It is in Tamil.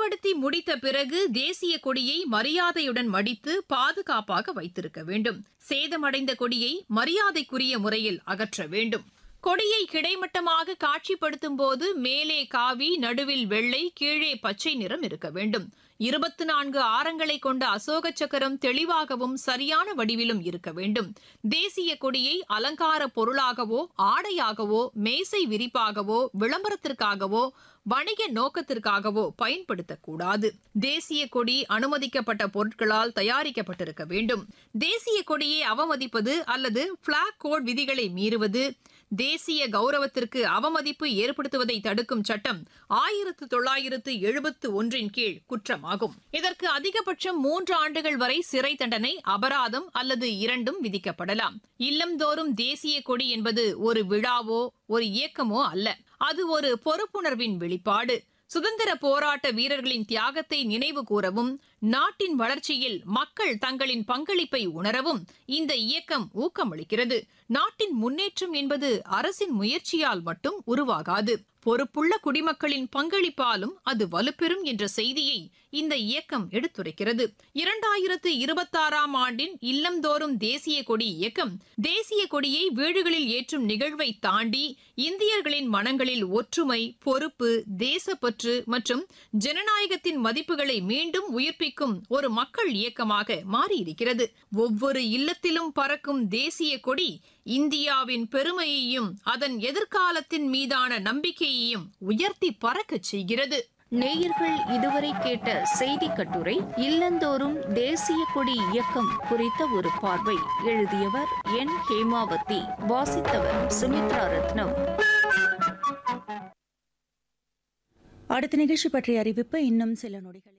பயன்படுத்தி முடித்த பிறகு தேசிய கொடியை மரியாதையுடன் மடித்து பாதுகாப்பாக வைத்திருக்க வேண்டும் சேதமடைந்த கொடியை மரியாதைக்குரிய முறையில் அகற்ற வேண்டும் கொடியை கிடைமட்டமாக காட்சிப்படுத்தும் போது மேலே காவி நடுவில் வெள்ளை கீழே பச்சை நிறம் இருக்க வேண்டும் இருபத்தி நான்கு ஆரங்களை கொண்ட அசோக சக்கரம் தெளிவாகவும் சரியான வடிவிலும் இருக்க வேண்டும் தேசிய கொடியை அலங்கார பொருளாகவோ ஆடையாகவோ மேசை விரிப்பாகவோ விளம்பரத்திற்காகவோ வணிக நோக்கத்திற்காகவோ பயன்படுத்தக்கூடாது தேசிய கொடி அனுமதிக்கப்பட்ட பொருட்களால் தயாரிக்கப்பட்டிருக்க வேண்டும் தேசிய கொடியை அவமதிப்பது அல்லது பிளாக் கோட் விதிகளை மீறுவது தேசிய கௌரவத்திற்கு அவமதிப்பு ஏற்படுத்துவதை தடுக்கும் சட்டம் ஆயிரத்து தொள்ளாயிரத்து எழுபத்து ஒன்றின் கீழ் குற்றமாகும் இதற்கு அதிகபட்சம் மூன்று ஆண்டுகள் வரை சிறை தண்டனை அபராதம் அல்லது இரண்டும் விதிக்கப்படலாம் இல்லந்தோறும் தேசிய கொடி என்பது ஒரு விழாவோ ஒரு இயக்கமோ அல்ல அது ஒரு பொறுப்புணர்வின் வெளிப்பாடு சுதந்திர போராட்ட வீரர்களின் தியாகத்தை நினைவு கூறவும் நாட்டின் வளர்ச்சியில் மக்கள் தங்களின் பங்களிப்பை உணரவும் இந்த இயக்கம் ஊக்கமளிக்கிறது நாட்டின் முன்னேற்றம் என்பது அரசின் முயற்சியால் மட்டும் உருவாகாது பொறுப்புள்ள குடிமக்களின் பங்களிப்பாலும் அது வலுப்பெறும் என்ற செய்தியை இந்த இயக்கம் எடுத்துரைக்கிறது இரண்டாயிரத்து இருபத்தாறாம் ஆண்டின் இல்லந்தோறும் தேசிய கொடி இயக்கம் தேசிய கொடியை வீடுகளில் ஏற்றும் நிகழ்வை தாண்டி இந்தியர்களின் மனங்களில் ஒற்றுமை பொறுப்பு தேசப்பற்று மற்றும் ஜனநாயகத்தின் மதிப்புகளை மீண்டும் உயிர்ப்பிக்கும் ஒரு மக்கள் இயக்கமாக மாறியிருக்கிறது ஒவ்வொரு இல்லத்திலும் பறக்கும் தேசிய கொடி இந்தியாவின் பெருமையையும் அதன் எதிர்காலத்தின் மீதான நம்பிக்கையையும் உயர்த்தி பறக்கச் செய்கிறது நேயர்கள் இதுவரை கேட்ட செய்தி கட்டுரை இல்லந்தோறும் தேசிய கொடி இயக்கம் குறித்த ஒரு பார்வை எழுதியவர் என் ஹேமாவதி வாசித்தவர் சுமித்ரா ரத்னம் அடுத்த நிகழ்ச்சி பற்றிய அறிவிப்பு இன்னும் சில நொடிகள்